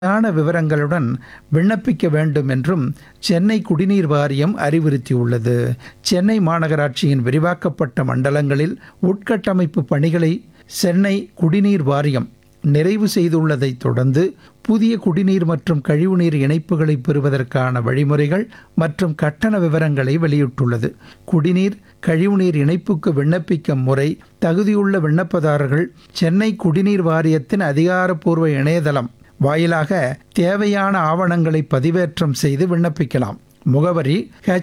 யான விவரங்களுடன் விண்ணப்பிக்க வேண்டும் என்றும் சென்னை குடிநீர் வாரியம் அறிவுறுத்தியுள்ளது சென்னை மாநகராட்சியின் விரிவாக்கப்பட்ட மண்டலங்களில் உட்கட்டமைப்பு பணிகளை சென்னை குடிநீர் வாரியம் நிறைவு செய்துள்ளதைத் தொடர்ந்து புதிய குடிநீர் மற்றும் கழிவுநீர் இணைப்புகளை பெறுவதற்கான வழிமுறைகள் மற்றும் கட்டண விவரங்களை வெளியிட்டுள்ளது குடிநீர் கழிவுநீர் இணைப்புக்கு விண்ணப்பிக்கும் முறை தகுதியுள்ள விண்ணப்பதாரர்கள் சென்னை குடிநீர் வாரியத்தின் அதிகாரப்பூர்வ இணையதளம் வாயிலாக தேவையான ஆவணங்களை பதிவேற்றம் செய்து விண்ணப்பிக்கலாம் முகவரி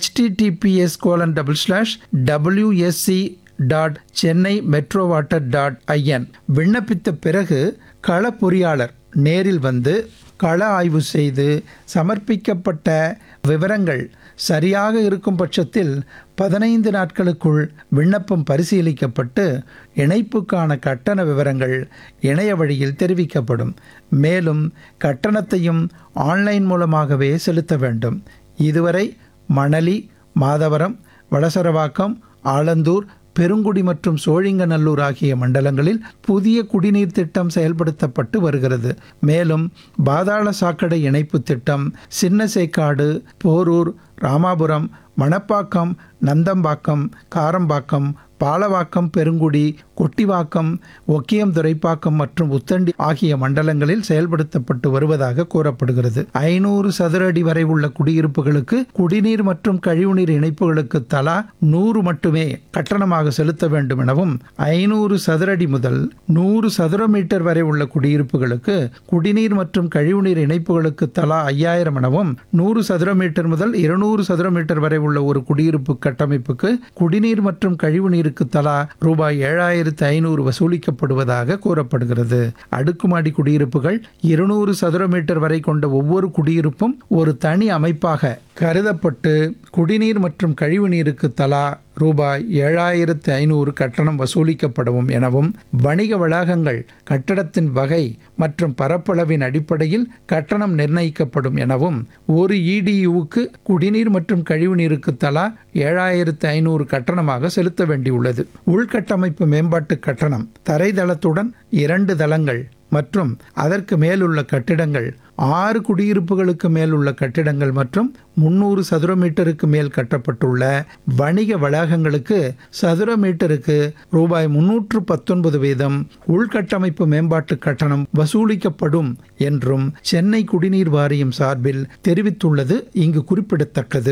https colon double slash W S C dot Chennai metro water dot I N விண்ணப்பித்த பிறகு கள பொறியாளர் நேரில் வந்து கள ஆய்வு செய்து சமர்ப்பிக்கப்பட்ட விவரங்கள் சரியாக இருக்கும் பட்சத்தில் பதினைந்து நாட்களுக்குள் விண்ணப்பம் பரிசீலிக்கப்பட்டு இணைப்புக்கான கட்டண விவரங்கள் இணைய வழியில் தெரிவிக்கப்படும் மேலும் கட்டணத்தையும் ஆன்லைன் மூலமாகவே செலுத்த வேண்டும் இதுவரை மணலி மாதவரம் வடசரவாக்கம் ஆலந்தூர் பெருங்குடி மற்றும் சோழிங்கநல்லூர் ஆகிய மண்டலங்களில் புதிய குடிநீர் திட்டம் செயல்படுத்தப்பட்டு வருகிறது மேலும் பாதாள சாக்கடை இணைப்பு திட்டம் சின்னசேக்காடு போரூர் ராமாபுரம் மணப்பாக்கம் நந்தம்பாக்கம் காரம்பாக்கம் பாலவாக்கம் பெருங்குடி கொட்டிவாக்கம் ஒக்கியம் துறைப்பாக்கம் மற்றும் உத்தண்டி ஆகிய மண்டலங்களில் செயல்படுத்தப்பட்டு வருவதாக கூறப்படுகிறது ஐநூறு சதுர அடி வரை உள்ள குடியிருப்புகளுக்கு குடிநீர் மற்றும் கழிவுநீர் இணைப்புகளுக்கு தலா நூறு மட்டுமே கட்டணமாக செலுத்த வேண்டும் எனவும் ஐநூறு சதுர அடி முதல் நூறு சதுர மீட்டர் வரை உள்ள குடியிருப்புகளுக்கு குடிநீர் மற்றும் கழிவுநீர் இணைப்புகளுக்கு தலா ஐயாயிரம் எனவும் நூறு சதுர மீட்டர் முதல் இருநூறு சதுர மீட்டர் வரை உள்ள ஒரு குடியிருப்பு கட்டமைப்புக்கு குடிநீர் மற்றும் கழிவுநீருக்கு தலா ரூபாய் ஏழாயிரத்து ஐநூறு வசூலிக்கப்படுவதாக கூறப்படுகிறது அடுக்குமாடி குடியிருப்புகள் இருநூறு சதுர மீட்டர் வரை கொண்ட ஒவ்வொரு குடியிருப்பும் ஒரு தனி அமைப்பாக கருதப்பட்டு குடிநீர் மற்றும் கழிவுநீருக்கு தலா ரூபாய் ஏழாயிரத்து ஐநூறு கட்டணம் வசூலிக்கப்படவும் எனவும் வணிக வளாகங்கள் கட்டடத்தின் வகை மற்றும் பரப்பளவின் அடிப்படையில் கட்டணம் நிர்ணயிக்கப்படும் எனவும் ஒரு இடியுவுக்கு குடிநீர் மற்றும் கழிவுநீருக்கு தலா ஏழாயிரத்து ஐநூறு கட்டணமாக செலுத்த வேண்டியுள்ளது உள்கட்டமைப்பு மேம்பாட்டு கட்டணம் தரைதளத்துடன் இரண்டு தளங்கள் மற்றும் அதற்கு மேலுள்ள கட்டிடங்கள் ஆறு குடியிருப்புகளுக்கு மேல் உள்ள கட்டிடங்கள் மற்றும் முன்னூறு சதுர மீட்டருக்கு மேல் கட்டப்பட்டுள்ள வணிக வளாகங்களுக்கு சதுர மீட்டருக்கு ரூபாய் முன்னூற்று பத்தொன்பது வீதம் உள்கட்டமைப்பு மேம்பாட்டு கட்டணம் வசூலிக்கப்படும் என்றும் சென்னை குடிநீர் வாரியம் சார்பில் தெரிவித்துள்ளது இங்கு குறிப்பிடத்தக்கது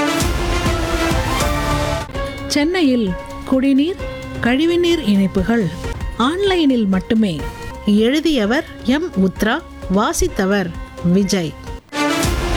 சென்னையில் குடிநீர் கழிவுநீர் இணைப்புகள் ஆன்லைனில் மட்டுமே எழுதியவர் எம் உத்ரா வாசித்தவர் விஜய்